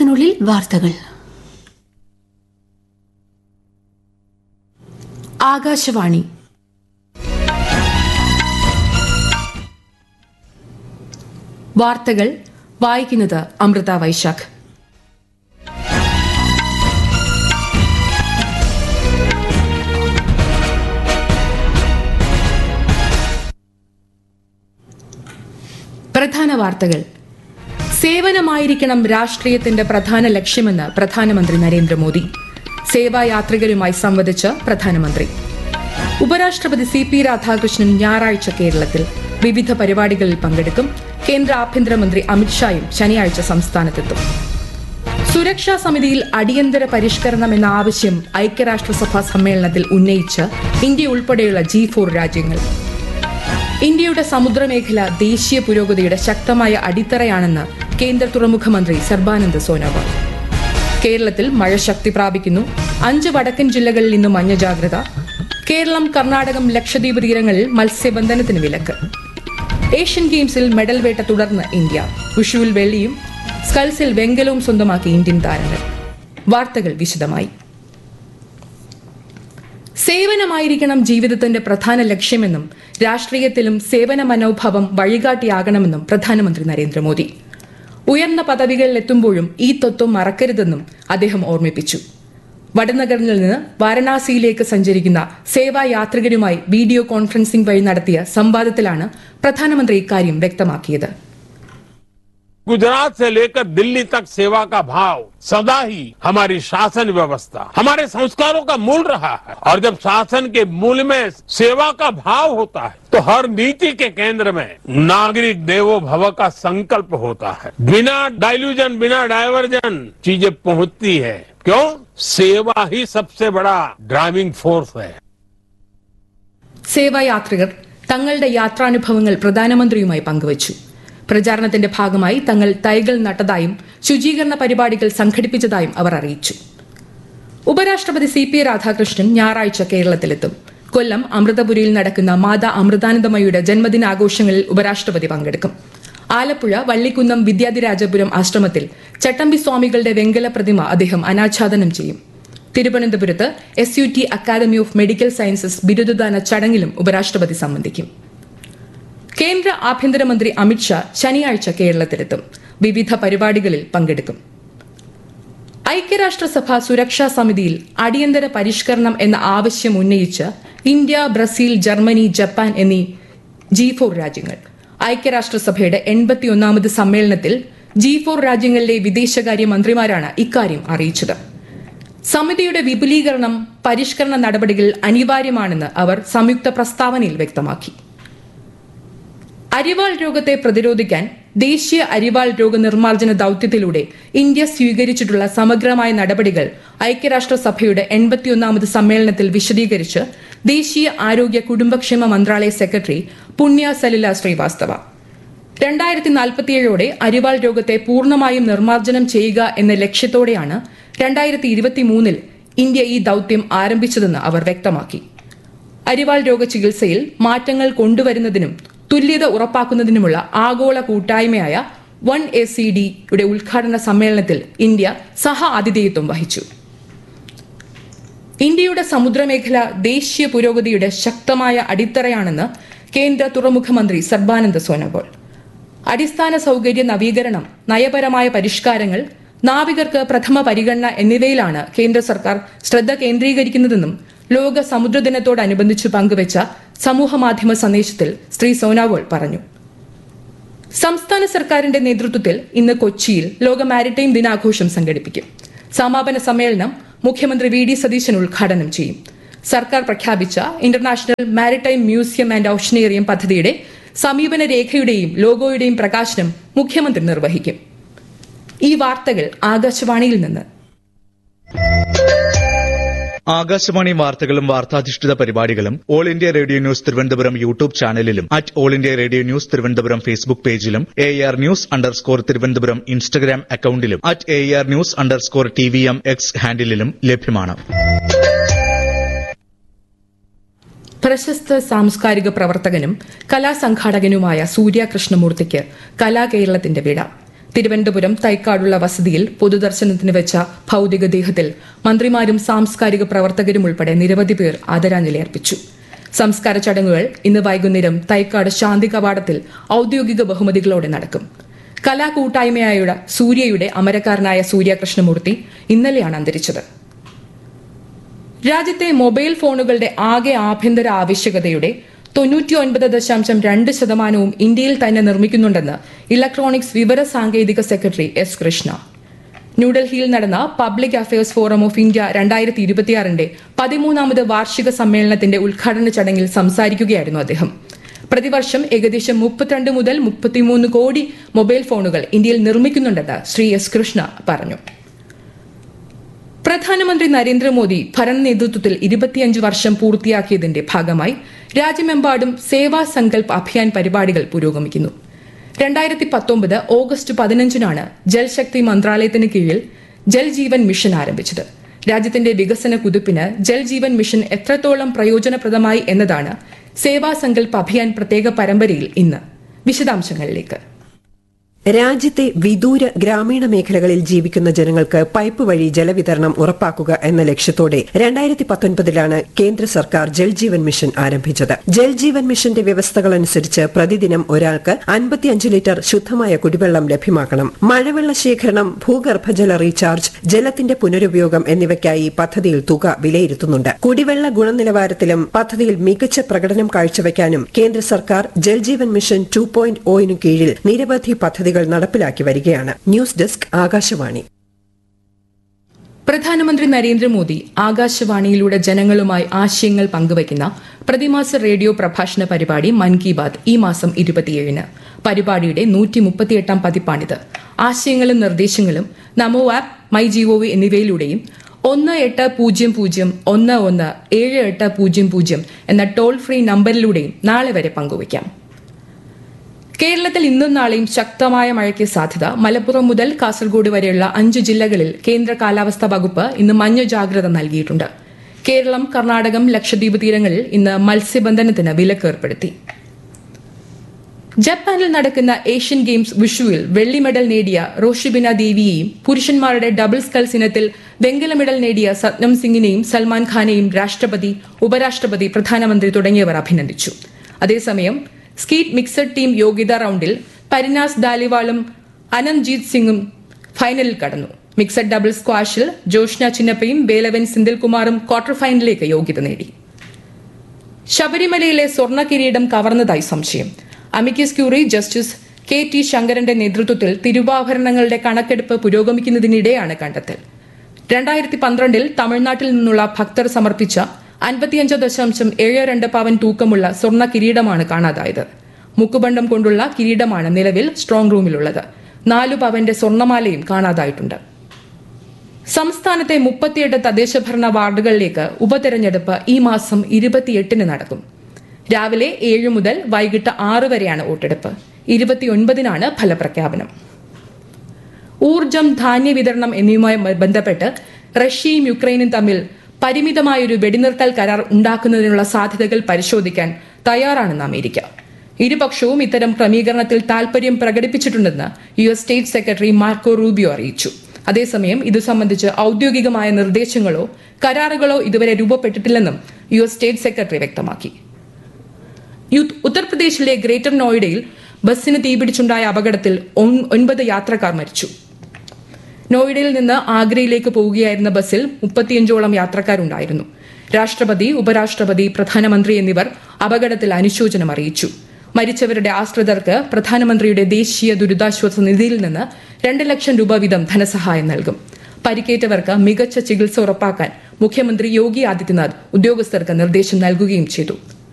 അല്പസമയത്തിനുള്ളിൽ വാർത്തകൾ ആകാശവാണി വാർത്തകൾ വായിക്കുന്നത് അമൃത വൈശാഖ് പ്രധാന വാർത്തകൾ സേവനമായിരിക്കണം രാഷ്ട്രീയത്തിന്റെ പ്രധാന ലക്ഷ്യമെന്ന് പ്രധാനമന്ത്രി നരേന്ദ്രമോദി സേവായാത്രികരുമായി സംവദിച്ച് പ്രധാനമന്ത്രി ഉപരാഷ്ട്രപതി സി പി രാധാകൃഷ്ണൻ ഞായറാഴ്ച കേരളത്തിൽ വിവിധ പരിപാടികളിൽ പങ്കെടുക്കും കേന്ദ്ര ആഭ്യന്തരമന്ത്രി അമിത്ഷായും ശനിയാഴ്ച സംസ്ഥാനത്തെത്തും സുരക്ഷാ സമിതിയിൽ അടിയന്തര പരിഷ്കരണം എന്ന ആവശ്യം ഐക്യരാഷ്ട്രസഭാ സമ്മേളനത്തിൽ ഉന്നയിച്ച് ഇന്ത്യ ഉൾപ്പെടെയുള്ള ജി ഫോർ രാജ്യങ്ങൾ ഇന്ത്യയുടെ സമുദ്രമേഖല ദേശീയ പുരോഗതിയുടെ ശക്തമായ അടിത്തറയാണെന്ന് കേന്ദ്ര തുറമുഖ മന്ത്രി സർബാനന്ദ് സോനോവാൾ കേരളത്തിൽ മഴ ശക്തി പ്രാപിക്കുന്നു അഞ്ച് വടക്കൻ ജില്ലകളിൽ ഇന്ന് മഞ്ഞ ജാഗ്രത കേരളം കർണാടകം ലക്ഷദ്വീപ് തീരങ്ങളിൽ മത്സ്യബന്ധനത്തിന് വിലക്ക് ഏഷ്യൻ ഗെയിംസിൽ മെഡൽ വേട്ട തുടർന്ന് ഇന്ത്യ വിഷുവിൽ വെള്ളിയും സ്കൾസിൽ വെങ്കലവും സ്വന്തമാക്കി ഇന്ത്യൻ താരങ്ങൾ വാർത്തകൾ വിശദമായി സേവനമായിരിക്കണം ജീവിതത്തിന്റെ പ്രധാന ലക്ഷ്യമെന്നും രാഷ്ട്രീയത്തിലും സേവന മനോഭാവം വഴികാട്ടിയാകണമെന്നും പ്രധാനമന്ത്രി നരേന്ദ്രമോദി ഉയർന്ന പദവികളിൽ എത്തുമ്പോഴും ഈ തത്വം മറക്കരുതെന്നും അദ്ദേഹം ഓർമ്മിപ്പിച്ചു വടനഗറിൽ നിന്ന് വാരണാസിയിലേക്ക് സഞ്ചരിക്കുന്ന സേവായാത്രികരുമായി വീഡിയോ കോൺഫറൻസിംഗ് വഴി നടത്തിയ സംവാദത്തിലാണ് പ്രധാനമന്ത്രി ഇക്കാര്യം വ്യക്തമാക്കിയത് गुजरात से लेकर दिल्ली तक सेवा का भाव सदा ही हमारी शासन व्यवस्था हमारे संस्कारों का मूल रहा है और जब शासन के मूल में सेवा का भाव होता है तो हर नीति के केंद्र में नागरिक देवो भव का संकल्प होता है बिना डाइल्यूजन बिना डाइवर्जन चीजें पहुंचती है क्यों सेवा ही सबसे बड़ा ड्राइविंग फोर्स है സേവായാത്രികർ തങ്ങളുടെ യാത്രാനുഭവങ്ങൾ പ്രധാനമന്ത്രിയുമായി പങ്കുവച്ചു പ്രചാരണത്തിന്റെ ഭാഗമായി തങ്ങൾ തൈകൾ നട്ടതായും ശുചീകരണ പരിപാടികൾ സംഘടിപ്പിച്ചതായും അവർ അറിയിച്ചു ഉപരാഷ്ട്രപതി സി പി രാധാകൃഷ്ണൻ ഞായറാഴ്ച കേരളത്തിലെത്തും കൊല്ലം അമൃതപുരിയിൽ നടക്കുന്ന മാതാ അമൃതാനന്ദമയുടെ ജന്മദിനാഘോഷങ്ങളിൽ ഉപരാഷ്ട്രപതി പങ്കെടുക്കും ആലപ്പുഴ വള്ളിക്കുന്നം വിദ്യാധിരാജപുരം ആശ്രമത്തിൽ ചട്ടമ്പി സ്വാമികളുടെ വെങ്കല പ്രതിമ അദ്ദേഹം അനാച്ഛാദനം ചെയ്യും തിരുവനന്തപുരത്ത് S U T academy of medical sciences ബിരുദദാന ചടങ്ങിലും ഉപരാഷ്ട്രപതി സംബന്ധിക്കും കേന്ദ്ര ആഭ്യന്തരമന്ത്രി അമിത്ഷാ ശനിയാഴ്ച കേരളത്തിലെത്തും വിവിധ പരിപാടികളിൽ പങ്കെടുക്കും ഐക്യരാഷ്ട്രസഭ സുരക്ഷാ സമിതിയിൽ അടിയന്തര പരിഷ്കരണം എന്ന ആവശ്യം ഉന്നയിച്ച് ഇന്ത്യ ബ്രസീൽ ജർമ്മനി ജപ്പാൻ എന്നീ ജി ഫോർ രാജ്യങ്ങൾ ഐക്യരാഷ്ട്രസഭയുടെ എൺപത്തിയൊന്നാമത് സമ്മേളനത്തിൽ ജി ഫോർ രാജ്യങ്ങളിലെ വിദേശകാര്യ മന്ത്രിമാരാണ് ഇക്കാര്യം അറിയിച്ചത് സമിതിയുടെ വിപുലീകരണം പരിഷ്കരണ നടപടികൾ അനിവാര്യമാണെന്ന് അവർ സംയുക്ത പ്രസ്താവനയിൽ വ്യക്തമാക്കി അരിവാൾ രോഗത്തെ പ്രതിരോധിക്കാൻ ദേശീയ അരിവാൾ രോഗനിർമ്മാർജ്ജന ദൌത്യത്തിലൂടെ ഇന്ത്യ സ്വീകരിച്ചിട്ടുള്ള സമഗ്രമായ നടപടികൾ ഐക്യരാഷ്ട്രസഭയുടെ എൺപത്തിയൊന്നാമത് സമ്മേളനത്തിൽ വിശദീകരിച്ച് ദേശീയ ആരോഗ്യ കുടുംബക്ഷേമ മന്ത്രാലയ സെക്രട്ടറി പുണ്യ സലില ശ്രീവാസ്തവ രണ്ടായിരത്തി നാൽപ്പത്തിയേഴോടെ അരിവാൾ രോഗത്തെ പൂർണ്ണമായും നിർമ്മാർജ്ജനം ചെയ്യുക എന്ന ലക്ഷ്യത്തോടെയാണ് രണ്ടായിരത്തി ഇരുപത്തിമൂന്നിൽ ഇന്ത്യ ഈ ദൌത്യം ആരംഭിച്ചതെന്ന് അവർ വ്യക്തമാക്കി അരിവാൾ രോഗ ചികിത്സയിൽ മാറ്റങ്ങൾ കൊണ്ടുവരുന്നതിനും തുല്യത ഉറപ്പാക്കുന്നതിനുമുള്ള ആഗോള കൂട്ടായ്മയായ വൺ എ സി ഡിയുടെ ഉദ്ഘാടന സമ്മേളനത്തിൽ ഇന്ത്യ സഹ ആതിഥേയത്വം വഹിച്ചു ഇന്ത്യയുടെ സമുദ്രമേഖല ദേശീയ പുരോഗതിയുടെ ശക്തമായ അടിത്തറയാണെന്ന് കേന്ദ്ര തുറമുഖ മന്ത്രി സർബാനന്ദ സോനോവാൾ അടിസ്ഥാന സൌകര്യ നവീകരണം നയപരമായ പരിഷ്കാരങ്ങൾ നാവികർക്ക് പ്രഥമ പരിഗണന എന്നിവയിലാണ് കേന്ദ്ര സർക്കാർ ശ്രദ്ധ കേന്ദ്രീകരിക്കുന്നതെന്നും ലോക സമുദ്ര ദിനത്തോടനുബന്ധിച്ച് പങ്കുവച്ച സമൂഹമാധ്യമ സന്ദേശത്തിൽ ശ്രീ സോനാവോൾ പറഞ്ഞു സംസ്ഥാന സർക്കാരിന്റെ നേതൃത്വത്തിൽ ഇന്ന് കൊച്ചിയിൽ ലോക മാരിടൈം ദിനാഘോഷം സംഘടിപ്പിക്കും സമാപന സമ്മേളനം മുഖ്യമന്ത്രി വി ഡി സതീശൻ ഉദ്ഘാടനം ചെയ്യും സർക്കാർ പ്രഖ്യാപിച്ച international maritime museum and oceanarium പദ്ധതിയുടെ സമീപന രേഖയുടെയും ലോഗോയുടെയും പ്രകാശനം മുഖ്യമന്ത്രി നിർവഹിക്കും ഈ വാർത്തകൾ ആകാശവാണിയിൽ നിന്ന് ആകാശവാണി വാർത്തകളും വാർത്താധിഷ്ഠിത പരിപാടികളും all India radio news Thiruvananthapuram YouTube ചാനലിലും at all India radio news Thiruvananthapuram Facebook പേജിലും A R news underscore Thiruvananthapuram Instagram അക്കൌണ്ടിലും at A R news underscore T V M X ഹാൻഡിലും ലഭ്യമാണ് പ്രശസ്ത സാംസ്കാരിക പ്രവർത്തകനും കലാസംഘാടകനുമായ സൂര്യ കൃഷ്ണമൂർത്തിക്ക് കലാകേരളത്തിന്റെ വിട തിരുവനന്തപുരം തൈക്കാടുള്ള വസതിയിൽ പൊതുദർശനത്തിന് വെച്ച ഭൌതികദേഹത്തിൽ മന്ത്രിമാരും സാംസ്കാരിക പ്രവർത്തകരും ഉൾപ്പെടെ നിരവധി പേർ ആദരാഞ്ജലി അർപ്പിച്ചു സംസ്കാര ചടങ്ങുകൾ ഇന്ന് വൈകുന്നേരം തൈക്കാട് ശാന്തി കവാടത്തിൽ ഔദ്യോഗിക ബഹുമതികളോടെ നടക്കും കലാകൂട്ടായ്മയായ സൂര്യയുടെ അമരക്കാരനായ സൂര്യ കൃഷ്ണമൂർത്തി ഇന്നലെയാണ് അന്തരിച്ചത് രാജ്യത്തെ മൊബൈൽ ഫോണുകളുടെ ആകെ ആഭ്യന്തര ആവശ്യകതയുടെ തൊണ്ണൂറ്റിയൊൻപത് ദശാംശം രണ്ട് ശതമാനവും ഇന്ത്യയിൽ തന്നെ നിർമ്മിക്കുന്നുണ്ടെന്ന് ഇലക്ട്രോണിക്സ് വിവര സാങ്കേതിക സെക്രട്ടറി എസ് കൃഷ്ണ ന്യൂഡൽഹിയിൽ നടന്ന public affairs forum of India രണ്ടായിരത്തി ഇരുപത്തിയാറിന്റെ പതിമൂന്നാമത് വാർഷിക സമ്മേളനത്തിന്റെ ഉദ്ഘാടന ചടങ്ങിൽ സംസാരിക്കുകയായിരുന്നു അദ്ദേഹം പ്രതിവർഷം ഏകദേശം മുപ്പത്തിരണ്ട് മുതൽ മുപ്പത്തിമൂന്ന് കോടി മൊബൈൽ ഫോണുകൾ ഇന്ത്യയിൽ നിർമ്മിക്കുന്നുണ്ടെന്ന് ശ്രീ എസ് കൃഷ്ണ പറഞ്ഞു പ്രധാനമന്ത്രി നരേന്ദ്രമോദി ഭരണ നേതൃത്വത്തിൽ ഇരുപത്തിയഞ്ച് വർഷം പൂർത്തിയാക്കിയതിന്റെ ഭാഗമായി രാജ്യമെമ്പാടും സേവാ സങ്കൽപ് അഭിയാൻ പരിപാടികൾ പുരോഗമിക്കുന്നു രണ്ടായിരത്തി പത്തൊമ്പത് ഓഗസ്റ്റ് പതിനഞ്ചിനാണ് ജൽശക്തി മന്ത്രാലയത്തിന് കീഴിൽ ജൽ ജീവൻ മിഷൻ ആരംഭിച്ചത് രാജ്യത്തിന്റെ വികസന കുതിപ്പിന് ജൽ ജീവൻ മിഷൻ എത്രത്തോളം പ്രയോജനപ്രദമായി എന്നതാണ് സേവാ സങ്കൽപ് അഭിയാൻ പ്രത്യേക പരമ്പരയിൽ ഇന്ന് വിശദാംശങ്ങളിലേക്ക് രാജ്യത്തെ വിദൂര ഗ്രാമീണ മേഖലകളിൽ ജീവിക്കുന്ന ജനങ്ങൾക്ക് പൈപ്പ് വഴി ജലവിതരണം ഉറപ്പാക്കുക എന്ന ലക്ഷ്യത്തോടെ രണ്ടായിരത്തി പത്തൊൻപതിലാണ് കേന്ദ്ര സർക്കാർ ജൽജീവൻ മിഷൻ ആരംഭിച്ചത് ജൽജീവൻ മിഷന്റെ വ്യവസ്ഥകൾ അനുസരിച്ച് പ്രതിദിനം ഒരാൾക്ക് അൻപത്തിയഞ്ച് ലിറ്റർ ശുദ്ധമായ കുടിവെള്ളം ലഭ്യമാക്കണം മഴവെള്ള ശേഖരണം ഭൂഗർഭജല റീചാർജ് ജലത്തിന്റെ പുനരുപയോഗം എന്നിവയ്ക്കായി പദ്ധതിയിൽ തുക വിലയിരുത്തുന്നുണ്ട് കുടിവെള്ള ഗുണനിലവാരത്തിലും പദ്ധതിയിൽ മികച്ച പ്രകടനം കാഴ്ചവെക്കാനും കേന്ദ്ര സർക്കാർ ജൽജീവൻ മിഷൻ ടു പോയിന്റ് ഒയിനു കീഴിൽ നിരവധി പദ്ധതികൾ നടപ്പിലാക്കി വരികയാണ് ന്യൂസ് ഡെസ്ക് ആകാശവാണി പ്രധാനമന്ത്രി നരേന്ദ്രമോദി ആകാശവാണിയിലൂടെ ജനങ്ങളുമായി ആശയങ്ങൾ പങ്കുവയ്ക്കുന്ന പ്രതിമാസ റേഡിയോ പ്രഭാഷണ പരിപാടി മൻ കി ബാത് ഈ മാസം ഇരുപത്തിയേഴിന് പരിപാടിയുടെ നൂറ്റി മുപ്പത്തിയെട്ടാം പതിപ്പാണിത് ആശയങ്ങളും നിർദ്ദേശങ്ങളും നമോ ആപ്പ് മൈ ജിഒവി എന്നിവയിലൂടെയും ഒന്ന് എട്ട് പൂജ്യം പൂജ്യം ഒന്ന് ഒന്ന് ഏഴ് എട്ട് പൂജ്യം പൂജ്യം എന്ന ടോൾ ഫ്രീ നമ്പറിലൂടെയും നാളെ വരെ പങ്കുവയ്ക്കാം കേരളത്തിൽ ഇന്നും നാളെയും ശക്തമായ മഴയ്ക്ക് സാധ്യത മലപ്പുറം മുതൽ കാസർഗോഡ് വരെയുള്ള അഞ്ച് ജില്ലകളിൽ കേന്ദ്ര കാലാവസ്ഥാ വകുപ്പ് ഇന്ന് മഞ്ഞ ജാഗ്രത നൽകിയിട്ടുണ്ട് കേരളം കർണാടകം ലക്ഷദ്വീപ് തീരങ്ങളിൽ ഇന്ന് മത്സ്യബന്ധനത്തിന് വിലക്ക് ഏർപ്പെടുത്തി ജപ്പാനിൽ നടക്കുന്ന ഏഷ്യൻ ഗെയിംസ് വിഷുവിൽ വെള്ളി മെഡൽ നേടിയ റോഷിബിന ദേവിയെയും പുരുഷന്മാരുടെ ഡബിൾ സ്കൾസ് ഇനത്തിൽ വെങ്കല മെഡൽ നേടിയ സത്നം സിംഗിനെയും സൽമാൻ ഖാനെയും രാഷ്ട്രപതി ഉപരാഷ്ട്രപതി പ്രധാനമന്ത്രി തുടങ്ങിയവർ അഭിനന്ദിച്ചു അതേസമയം സ്കീറ്റ് മിക്സഡ് ടീം യോഗ്യതാ റൌണ്ടിൽ പരിനാസ് ദാലിവാളും അനന്ത്ജീത് സിംഗും ഫൈനലിൽ കടന്നു മിക്സഡ് ഡബിൾ സ്ക്വാഷിൽ ജോഷ്ന ചിന്നപ്പയും വേലവൻ സിന്ദിൽകുമാറും ക്വാർട്ടർ ഫൈനലിലേക്ക് യോഗ്യത നേടി ശബരിമലയിലെ സ്വർണ്ണ കിരീടം കവർന്നതായി സംശയം amicus curiae justice K T ശങ്കരന്റെ നേതൃത്വത്തിൽ തിരുവാഭരണങ്ങളുടെ കണക്കെടുപ്പ് പുരോഗമിക്കുന്നതിനിടെയാണ് കണ്ടെത്തൽ രണ്ടായിരത്തി പന്ത്രണ്ടിൽ തമിഴ്നാട്ടിൽ നിന്നുള്ള ഭക്തർ സമർപ്പിച്ച അൻപത്തിയഞ്ച് ദശാംശം ഏഴ് രണ്ട് പവൻ തൂക്കമുള്ള സ്വർണ്ണ കിരീടമാണ് കാണാതായത് മുക്കുബണ്ടം കൊണ്ടുള്ള കിരീടമാണ് നിലവിൽ സ്ട്രോങ് റൂമിലുള്ളത് നാലു പവന്റെ സ്വർണ്ണമാലയും കാണാതായിട്ടുണ്ട് സംസ്ഥാനത്തെ മുപ്പത്തിയെട്ട് തദ്ദേശഭരണ വാർഡുകളിലേക്ക് ഉപതെരഞ്ഞെടുപ്പ് ഈ മാസം ഇരുപത്തിയെട്ടിന് നടക്കും രാവിലെ ഏഴ് മുതൽ വൈകിട്ട് ആറ് വരെയാണ് വോട്ടെടുപ്പ് ഇരുപത്തിയൊൻപതിനാണ് ഫലപ്രഖ്യാപനം ഊർജം ധാന്യ വിതരണം എന്നിവയുമായി ബന്ധപ്പെട്ട് റഷ്യയും യുക്രൈനും തമ്മിൽ പരിമിതമായൊരു വെടിനിർത്തൽ കരാർ ഉണ്ടാക്കുന്നതിനുള്ള സാധ്യതകൾ പരിശോധിക്കാൻ തയ്യാറാണെന്ന് അമേരിക്ക ഇരുപക്ഷവും ഇത്തരം ക്രമീകരണത്തിൽ താൽപര്യം പ്രകടിപ്പിച്ചിട്ടുണ്ടെന്ന് U S state secretary Marco Rubio അറിയിച്ചു അതേസമയം ഇതു സംബന്ധിച്ച് ഔദ്യോഗികമായ നിർദ്ദേശങ്ങളോ കരാറുകളോ ഇതുവരെ രൂപപ്പെട്ടിട്ടില്ലെന്നും യു എസ് സ്റ്റേറ്റ് സെക്രട്ടറി വ്യക്തമാക്കി ഉത്തർപ്രദേശിലെ ഗ്രേറ്റർ നോയിഡയിൽ ബസ്സിന് തീപിടിച്ചുണ്ടായ അപകടത്തിൽ ഒൻപത് യാത്രക്കാർ മരിച്ചു നോയിഡയിൽ നിന്ന് ആഗ്രയിലേക്ക് പോവുകയായിരുന്ന ബസ്സിൽ മുപ്പത്തിയഞ്ചോളം യാത്രക്കാരുണ്ടായിരുന്നു രാഷ്ട്രപതി ഉപരാഷ്ട്രപതി പ്രധാനമന്ത്രി എന്നിവർ അപകടത്തിൽ അനുശോചനം അറിയിച്ചു മരിച്ചവരുടെ ആശ്രിതർക്ക് പ്രധാനമന്ത്രിയുടെ ദേശീയ ദുരിതാശ്വാസ നിധിയിൽ നിന്ന് രണ്ട് ലക്ഷം രൂപ വീതം ധനസഹായം നൽകും പരിക്കേറ്റവർക്ക് മികച്ച ചികിത്സ ഉറപ്പാക്കാൻ മുഖ്യമന്ത്രി യോഗി ആദിത്യനാഥ് ഉദ്യോഗസ്ഥർക്ക് നിർദ്ദേശം നൽകുകയും ചെയ്തു